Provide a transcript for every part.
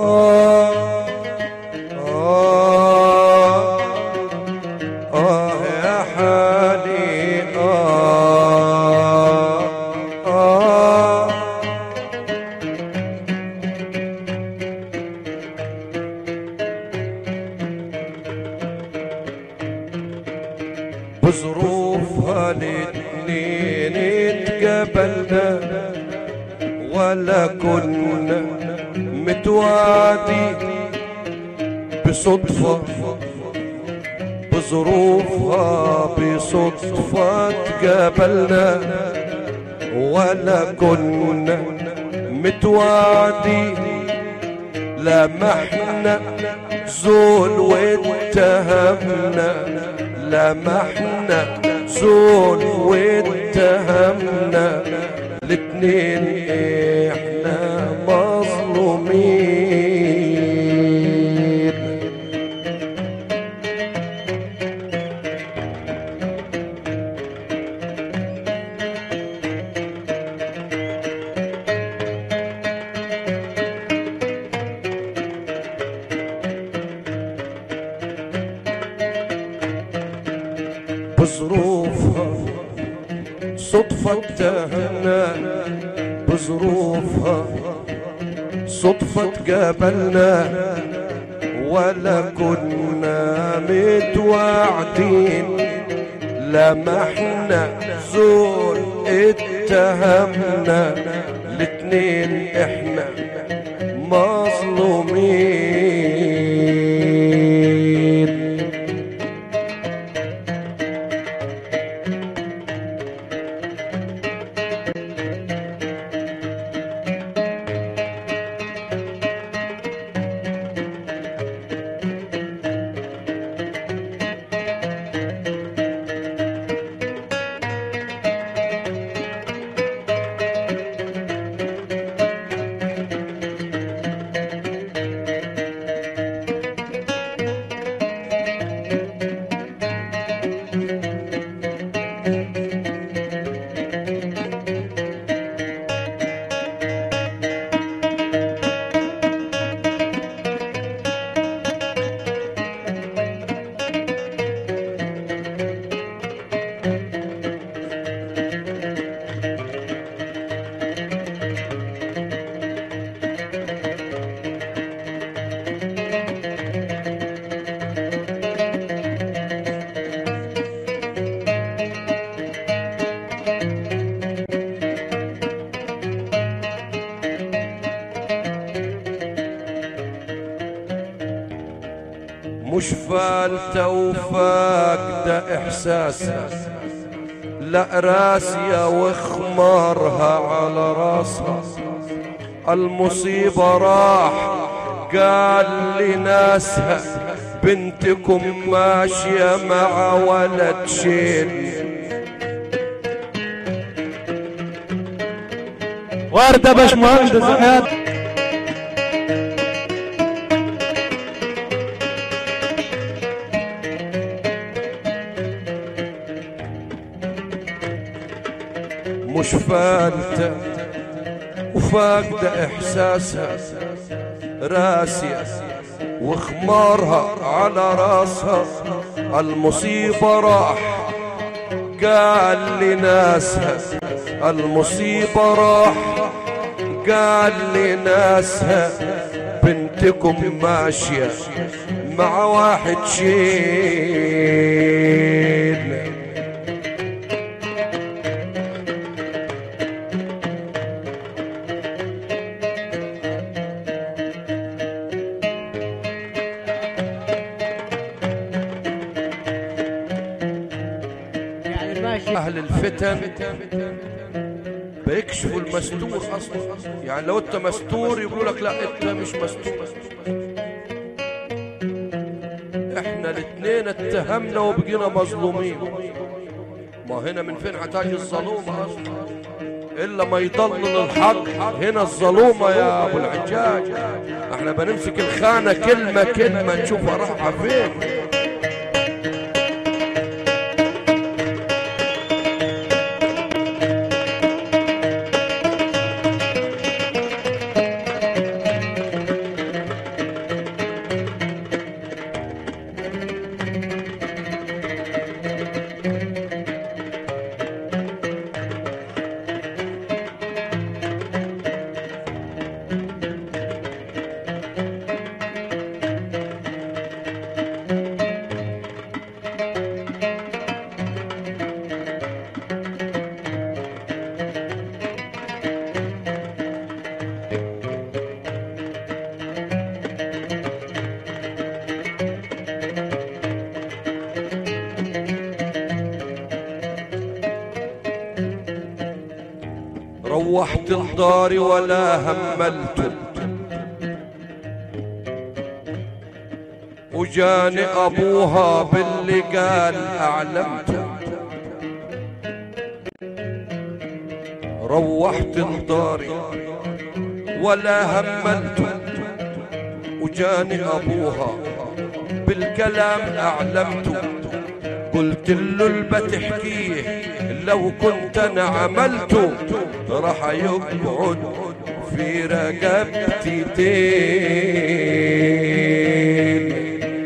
آه آه يا حالي آه آه بظروفها الاتنين اتقبلنا ولا كنا متوعدين بصدفة بظروفها بصدفة اتقابلنا ولا كنا متوعدين لمحنا زول واتهمنا لمحنا زول واتهمنا الاتنين احنا مظلومين بظروفها صدفة اتهمنا بظروفها صدفة تقابلنا ولا كنا متوعدين لمحنا زول اتهمنا الاتنين احنا مظلومين مش فالتة وفاق ده إحساسها لا راسية وخمارها على راسها المصيبة راح قال لناسها بنتكم ماشية مع ولد شين وردة باشمهندس حياة مش فالتة وفاقدة إحساسها راسية وخمارها على راسها المصيبة راح قال لناسها المصيبة راح قال لناسها بنتكم ماشية مع واحد شين يعني ماشي أهل الفتن بيكشفوا المستور أصلا يعني لو أنت مستور يقولوا لك لا أنت مش مستور إحنا الاثنين اتهمنا وبقينا مظلومين ما هنا من فين هتاجي الظلومة أصلا إلا ما يضلل الحق هنا الظلومة يا أبو العجاج احنا بنمسك الخانة كلمة كلمة نشوفها رايحة فين روحت لداري ولا هملت وجاني ابوها باللي قال اعلمت روحت لداري ولا هملت وجاني ابوها بالكلام اعلمت قلت له البتحكيه لو كنت انا عملته راح يقعد في رقبتي تين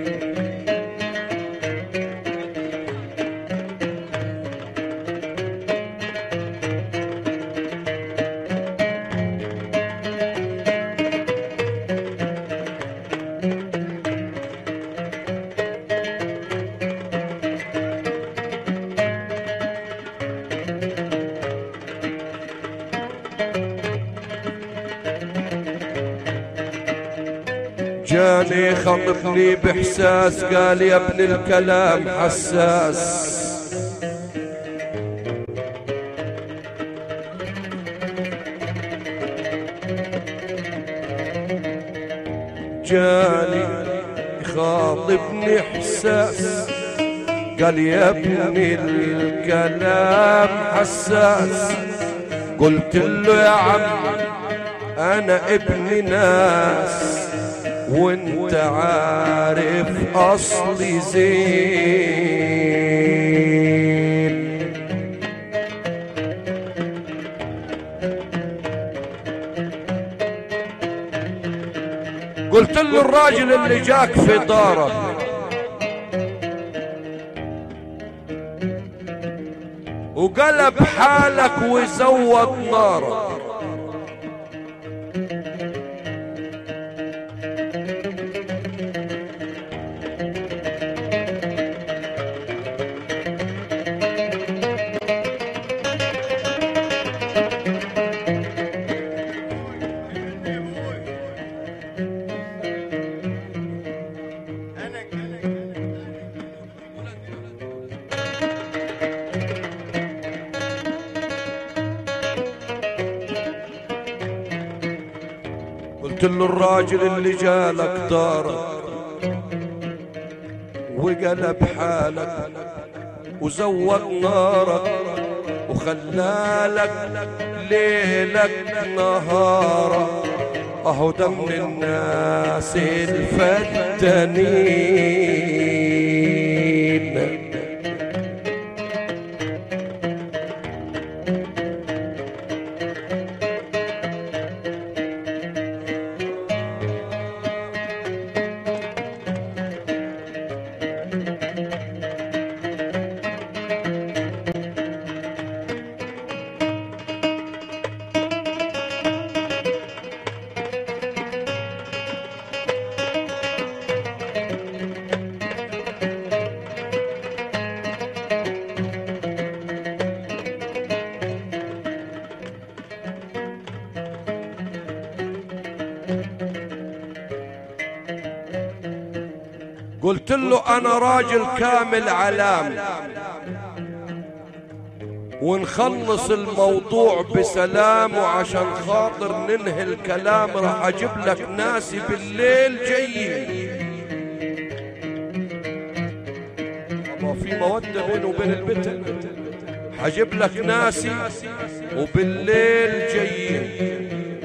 جاني خطفني باحساس قال يا ابن الكلام حساس جاني خاطبني احساس قال يا ابن الكلام حساس قلت له يا عم انا ابن ناس وانت عارف اصلي زين قلت له الراجل اللي جاك في دارك وقلب حالك وزود نارك قلت له الراجل اللي جالك دارك وقلب حالك وزود نارك وخلالك ليلك نهارك اهو ده من الناس الفتانين قلت له انا راجل كامل علام ونخلص الموضوع بسلام وعشان خاطر ننهي الكلام راح اجيب لك ناسي بالليل جايين ما في مودة بينه وبين البنت حجيب لك ناسي وبالليل جايين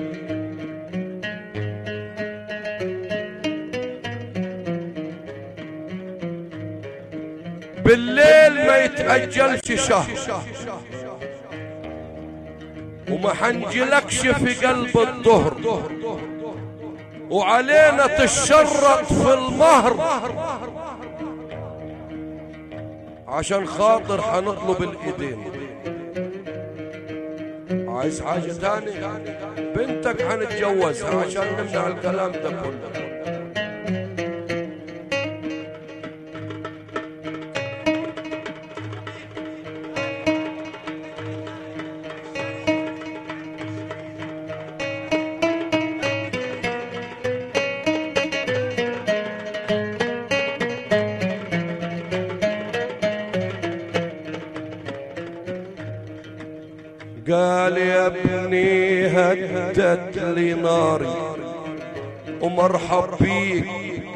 بالليل ما يتأجلش شهر وما حنجلكش في قلب الظهر وعلينا تشرط في المهر عشان خاطر حنطلب الايدين عايز حاجة تاني بنتك حنتجوزها عشان نمنع الكلام ده كله قال يا ابن مني هدت لي ناري ومرحب بيك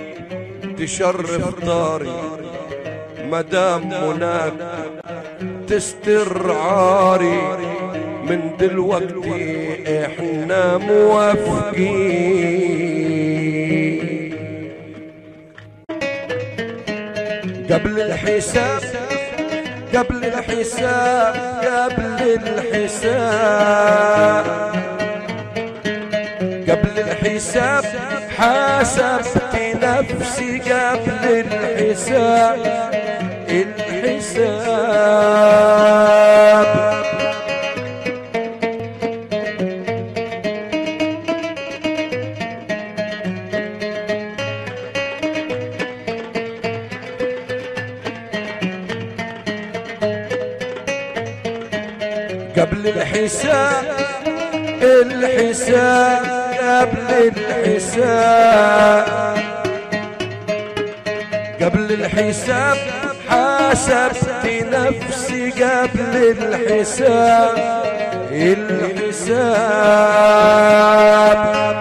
تشرف داري مدام هناك تستر عاري من دلوقتي احنا موافقين قبل الحساب قبل الحساب قبل الحساب قبل الحساب حاسبت نفسي قبل الحساب الحساب قبل الحساب الحساب قبل الحساب قبل الحساب حاسبت نفسي قبل الحساب الحساب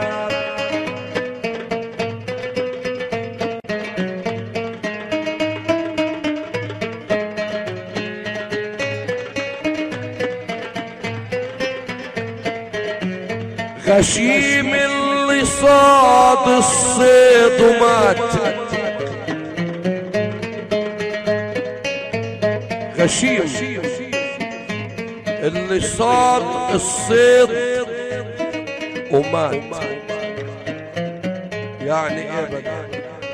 غشيم اللي صاد الصيد ومات غشيم اللي صاد الصيد ومات يعني ايه بقى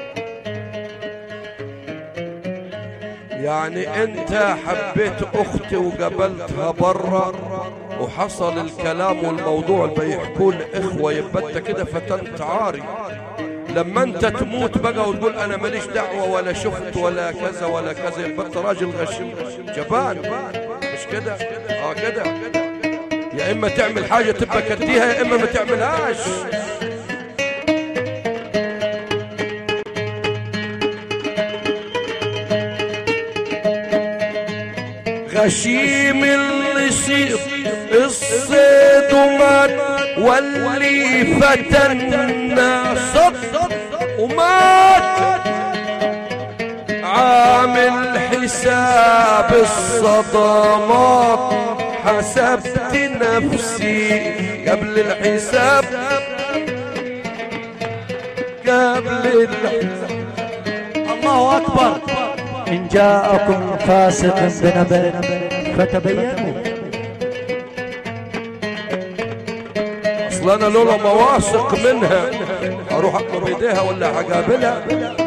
يعني انت حبيت اختي وقابلتها برا وحصل الكلام والموضوع اللي بيحكوا اخوه يبقى انت كده فتنت عاري لما انت تموت بقى وتقول انا ماليش دعوه ولا شفت ولا كذا ولا كذا يبقى انت راجل غشيم جبان مش كده اه كده يا اما تعمل حاجه تبقى كديها يا اما ما تعملهاش غشيم اللي يصير الصيد ومات واللي فتنا صد ومات عامل حساب الصدمات حسبت نفسي قبل الحساب قبل الحساب الله أكبر إن جاءكم فاسق بنبأ فتبينوا اصل انا لولا ما واثق منها اروح اقرب ايديها ولا هقابلها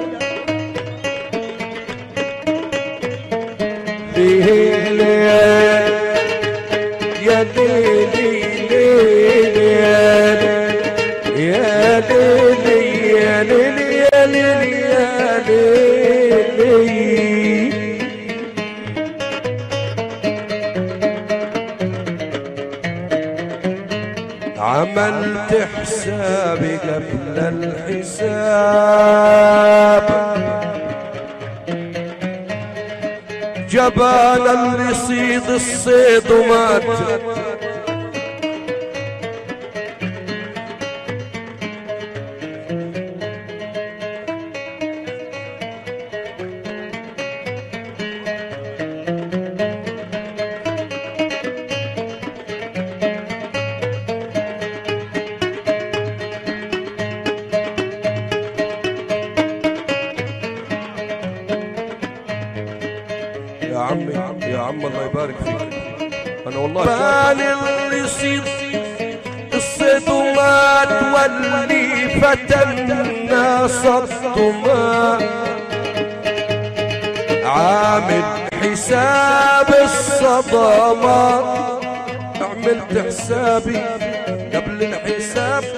ليل يا ليل ليل يا ليل يا ليل يا ليل يا ليل عملت حسابي قبل الحساب جبال اللي يصيد الصيد ومات يا عمي يا عم الله يبارك فيك انا والله بال اللي يصير الصيد ومات واللي فتنا صد ومات عامل حساب الصدمات عملت حسابي قبل الحساب